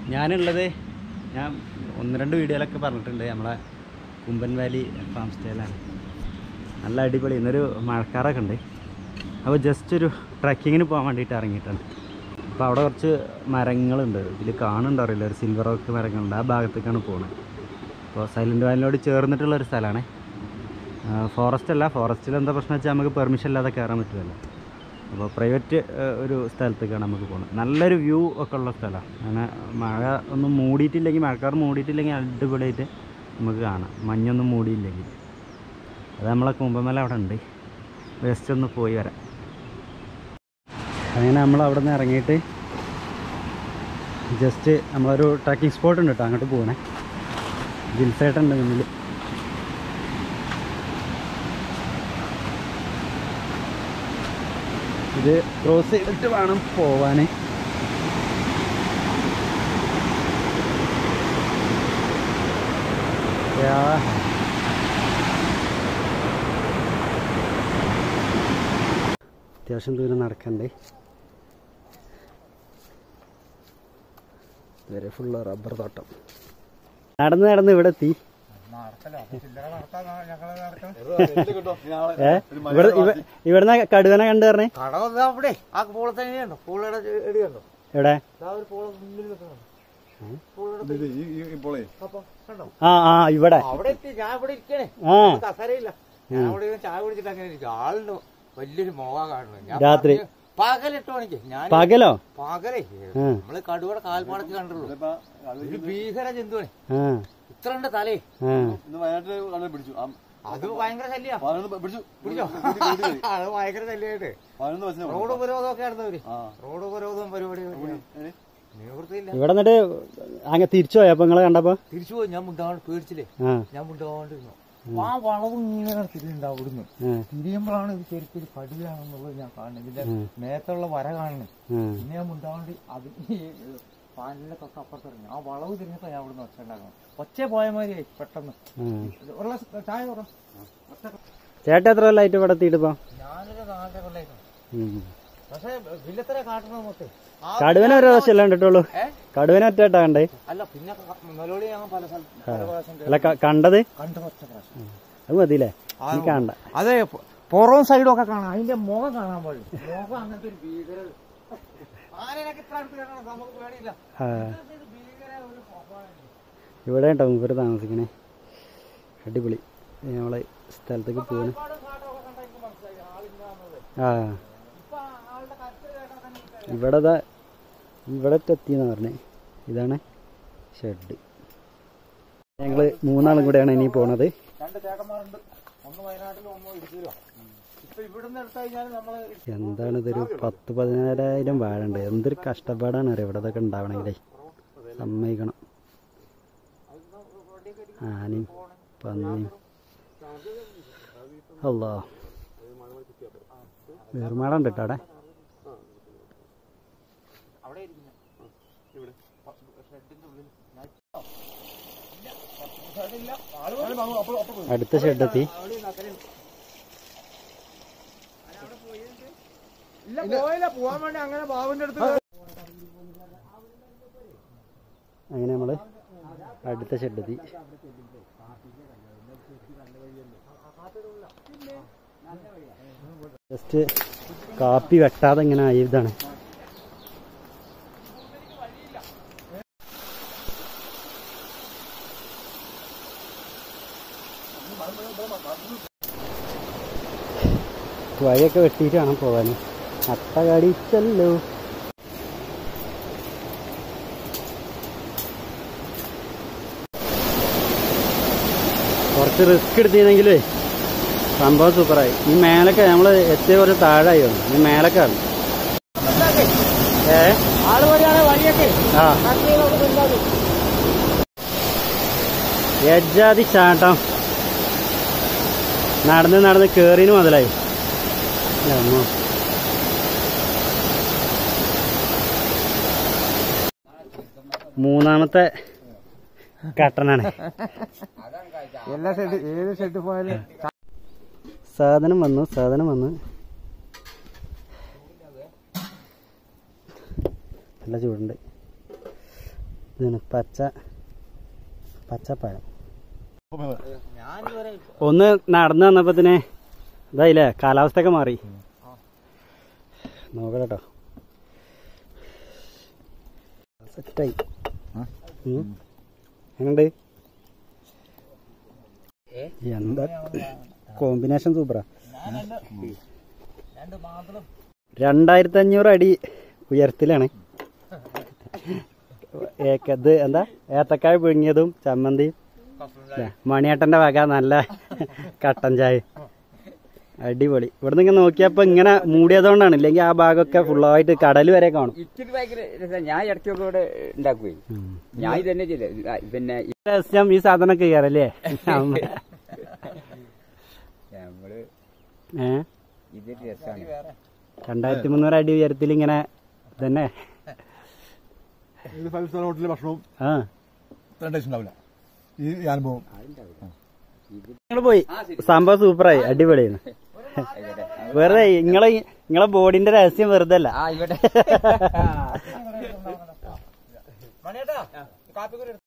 ഞാനുള്ളത് ഞാൻ ഒന്ന് രണ്ട് വീഡിയോയിലൊക്കെ പറഞ്ഞിട്ടുണ്ട് നമ്മളെ കുമ്പൻ വാലി ഫാം സ്റ്റൈലാണ് നല്ല അടിപൊളി ഇന്നൊരു മഴക്കാറൊക്കെ ഉണ്ട് അപ്പോൾ ജസ്റ്റ് ഒരു ട്രക്കിങ്ങിന് പോകാൻ വേണ്ടിയിട്ട് ഇറങ്ങിയിട്ടുണ്ട് അപ്പോൾ അവിടെ കുറച്ച് മരങ്ങളുണ്ട് ഇതിൽ കാണുന്നുണ്ടോ അറിയില്ല ഒരു സിൽവർ റോക്ക് മരങ്ങളുണ്ട് ആ ഭാഗത്തേക്കാണ് പോകുന്നത് അപ്പോൾ സൈലൻറ്റ് വാലിനോട് ചേർന്നിട്ടുള്ള ഒരു സ്ഥലമാണ് ഫോറസ്റ്റ് അല്ല ഫോറസ്റ്റിൽ എന്താ പ്രശ്നം വെച്ചാൽ നമുക്ക് പെർമിഷൻ ഇല്ലാതെ കയറാൻ പറ്റുമല്ലോ അപ്പോൾ പ്രൈവറ്റ് ഒരു സ്ഥലത്തേക്കാണ് നമുക്ക് പോകുന്നത് നല്ലൊരു വ്യൂ ഒക്കെ ഉള്ള സ്ഥലമാണ് അങ്ങനെ മഴ ഒന്നും മൂടിയിട്ടില്ലെങ്കിൽ മഴക്കാർ മൂടിയിട്ടില്ലെങ്കിൽ അടിപൊളിയായിട്ട് നമുക്ക് കാണാം മഞ്ഞൊന്നും മൂടിയില്ലെങ്കിൽ അത് നമ്മളെ കുമ്പമല അവിടെ ഉണ്ട് ജസ്റ്റ് ഒന്ന് പോയി വരാം അങ്ങനെ നമ്മൾ അവിടെ നിന്ന് ഇറങ്ങിയിട്ട് ജസ്റ്റ് നമ്മളൊരു ട്രക്കിംഗ് സ്പോട്ട് ഉണ്ട് കേട്ടോ അങ്ങോട്ട് പോകണേ ജിൽസേട്ടുണ്ട് മുന്നിൽ ഇത് ക്രോസ് ചെയ്തിട്ട് വേണം പോവാൻ അത്യാവശ്യം ദൂരം നടക്കണ്ടേ ഇതുവരെ ഫുള്ള് റബ്ബർ തോട്ടം നടന്ന് നടന്ന് ഇവിടെ എത്തി ഏ ഇവിടെ ഇവ- ഇവിടുന്ന് കടുവനെ കണ്ടു പറഞ്ഞേ കട അവിടെ ആ പൂള തന്നെയുണ്ടോ പൂളയുടെ എടി കണ്ടോ എവിടെ ദാ ഒരു പൂള മുന്നിൽ നിൽക്കുന്നുണ്ട് അപ്പൊ കണ്ടോ ആ ആ ഇവിടെ അവിടെ എത്തി ഞാൻ ഇവിടെ ഇരിക്കണേ ആ കസരയില്ല ഞാൻ അവിടെ ഇരുന്ന് ചായ കുടിച്ചിട്ട് അങ്ങനെ ഇരിക്കും ആളുണ്ട് വലിയൊരു മോഹ കാണുന്നു ഞാൻ രാത്രി. പറഞ്ഞു, പകലിട്ട് മണിക്ക് ഞാൻ പകലോ പകലേ ഉം. നമ്മള് കടുവയുടെ കാൽപ്പാടത്ത് കണ്ടുള്ളൂ ഒരു ഭീകര ജന്തുവാണ് ആ ഇത്ര ഉണ്ട് തലേ ആ അത് ഭയങ്കര ശല്യ പിടിച്ചോ അത് ഭയങ്കര ശല്യമായിട്ട് റോഡ് ഉപരോധമൊക്കെ ആയിരുന്നവര് റോഡ് ഉപരോധം പരിപാടി നിവൃത്തിയില്ല ഇവിടെ എന്നിട്ട് അങ്ങ് തിരിച്ചു പോയോ അപ്പൊ നിങ്ങളെ കണ്ടപ്പോ തിരിച്ചു പോയി ഞാൻ മുണ്ടാണ്ട് പേടിച്ചില്ലേ ആ ഞാൻ മുണ്ടാണ്ടിരുന്നു ആ വളവ് ഇങ്ങനെ തിരിയുണ്ടാവും അവിടുന്ന് ആ, തിരിയുമ്പോഴാണ് ഇത് ശരിക്കും ഒരു കടുകയാണെന്നുള്ളത് ഞാൻ കാണുന്നത് ഇതിന്റെ നേരത്തുള്ള വര കാണുന്നത് ആ. പിന്നെ ഞാൻ മുണ്ടാണ്ട് അത് ഈ പാലിന്റെ തൊട്ട് അപ്പുറത്തിറങ്ങി ആ വളവ് തിരിഞ്ഞപ്പോ ഞാൻ അവിടുന്ന് ഒച്ച ഉണ്ടാക്കണം ഒച്ച പോയ മാതിരി പെട്ടെന്ന് ആ. ഉള്ള ചായ പറ ചേട്ടാ എത്ര കൊല്ലായിട്ട് ഇവിടെ എത്തിയിട്ട് ഇപ്പൊ ഞാനൊരു നാലര കൊല്ലായിരുന്നു ഉം. പക്ഷെ വില്ലത്തര കാട്ടണം മൊത്തം ആ കടുവനെ ഒരു പ്രാവശ്യം അല്ല കണ്ടിട്ടുള്ളൂ ഏ? കടുവനെ ഒറ്റട്ടാ കണ്ടേ അല്ല പിന്നെ മെലോളി ഞങ്ങൾ പല സ്ഥലത്ത് പല പ്രാവശ്യം കേറി. അല്ല ക- കണ്ടത് കണ്ടു ഒറ്റ പ്രാവശ്യം അത് മതിയില്ലേ നീ കണ്ട അതെ പുറവും സൈഡും ഒക്കെ കാണാം അതിന്റെ മുഖം കാണാൻ പാടില്ല മുഖം അങ്ങനത്തെ ഒരു ഭീകര ആനയൊക്കെ ഇത്ര അടുത്ത് കാണാൻ നമുക്ക് പേടിയില്ല ആ, ഇത് ഭീകര ഒരു മുഖമാണ്. ഇവിടെ ഉണ്ടോ മൂപ്പര് താമസിക്കണേ അടിപൊളി നമ്മളെ സ്ഥലത്തേക്ക് പോകുന്നു ഒരുപാട് കാട്ടമൊക്കെ കണ്ടാ എനിക്ക് മനസ്സിലായി ആളില്ലാന്നുള്ളത്. ആ ഇപ്പൊ ആളുടെ കരുത്ത് കേട്ടാൽ തന്നെ എനിക്കറിയാം. ഇവിടെ ദാ ഇവിടെ എത്തിയെന്ന് പറഞ്ഞേ ഇതാണ് ഷെഡ് ഞങ്ങള് മൂന്നാളും കൂടെയാണ് ഇനി പോണത് രണ്ട് ചേട്ടന്മാരുണ്ട് ഒന്ന് വയനാട്ടിലും ഒന്ന് ഇടുക്കിയിലും ഇപ്പൊ ഇവിടുന്ന് എടുത്തു കഴിഞ്ഞാൽ നമ്മള് എന്താണ് ഇതൊരു പത്ത് പതിനായിരം വാഴ ഉണ്ട് എന്തൊരു കഷ്ടപ്പാടാണ് അറിയാം ഇവിടെ ഇതൊക്കെ ഉണ്ടാവണമെങ്കിലേ സമ്മതിക്കണം ആനയും പന്നിയും അല്ലോ വേർമാടുണ്ട് കേട്ടോ അവിടെ അവിടെ ഇരിക്കുന്നു ഇവിടെ ഷെഡിന്റെ ഉള്ളിൽ അടുത്ത ഷെഡെത്തി ഇല്ല പോയില്ല പോവാൻ വേണ്ടി അങ്ങനെ ബാബുന്റെ അടുത്ത് അങ്ങനെ നമ്മള് അടുത്ത ഷെഡെത്തി ജസ്റ്റ് കാപ്പി വെട്ടാതെ ഇങ്ങനെ ആയതാണ് വഴിയൊക്കെ വെട്ടിയിട്ട് വേണം പോകാൻ അട്ട കടിച്ചല്ലോ കുറച്ച് റിസ്ക് എടുത്തിരുന്നെങ്കിലേ സംഭവം സൂപ്പറായി ഈ മേലൊക്കെ നമ്മൾ എത്തിയ കുറച്ച് താഴായി വന്നു ഈ മേലൊക്കെ ആണ് ഏ ആള് വരികയാണെ വഴിയൊക്കെ ആ എജ്ജാതി ചാട്ടം നടന്ന് നടന്ന് കേറിന് മുതലായി അമ്മോ. മൂന്നാമത്തെ കട്ടനാണ് എല്ലാ ഷെഡ് ഏത് ഷെഡ് പോയാലും സാധനം വന്നു സാധനം വന്നു നല്ല ചൂടുണ്ട് ഇതാണ് പച്ച പച്ചപ്പഴം ഞാനിതുവരെ ഒന്ന് നടന്നു വന്നപ്പത്തിന് ഇതായില്ലേ കാലാവസ്ഥയൊക്കെ മാറി നോക്കട്ടെ കേട്ടോ സെറ്റായി എങ്ങണ്ട് എന്താ കോമ്പിനേഷൻ സൂപ്പറാ രണ്ട് മാത്രം രണ്ടായിരത്തി അഞ്ഞൂറ് അടി ഉയരത്തിലാണ് ഏക്ക- ഇത് എന്താ ഏത്തക്കായ പുഴുങ്ങിയതും ചമ്മന്തിയും ല്ലേ? മണിയേട്ടന്റെ വക നല്ല കട്ടൻ ചായ അടിപൊളി ഇവിടുന്ന് ഇങ്ങനെ നോക്കിയപ്പോ ഇങ്ങനെ മൂടിയതുകൊണ്ടാണ് ഇല്ലെങ്കിൽ ആ ഭാഗമൊക്കെ ഫുള്ളായിട്ട് കടൽ വരെ കാണും ഇച്ചിരി ഭയങ്കര രസാ. ഞാൻ ഇടയ്ക്കൊക്കെ ഇവിടെ ഉണ്ടാക്കുവേ ഉം. ഞാൻ ഇതന്നെ ചെയ്യില്ല ആ, പിന്നെ ഈ രഹസ്യം ഈ സാധനമൊക്കെ കയറല്ലേ നമ്മള് ഏ ഇതൊരു രസമാണ് രണ്ടായിരത്തി മുന്നൂറ് അടി ഉയരത്തിൽ ഇങ്ങനെ തന്നെ ഇത് ഫൈവ് സ്റ്റാർ ഹോട്ടലിലെ ഭക്ഷണവും ആ ടേസ്റ്റ് ഉണ്ടാവില്ല ഈ ഈ അനുഭവം നിങ്ങൾ പോയി സംഭവം സൂപ്പറായി അടിപൊളിയായിരുന്നു വെറുതെ നിങ്ങളെ നിങ്ങളെ ബോഡിന്റെ രഹസ്യം വെറുതെ അല്ല ആ ഇവിടെ മണിയേട്ടാ കാപ്പിക്കുരു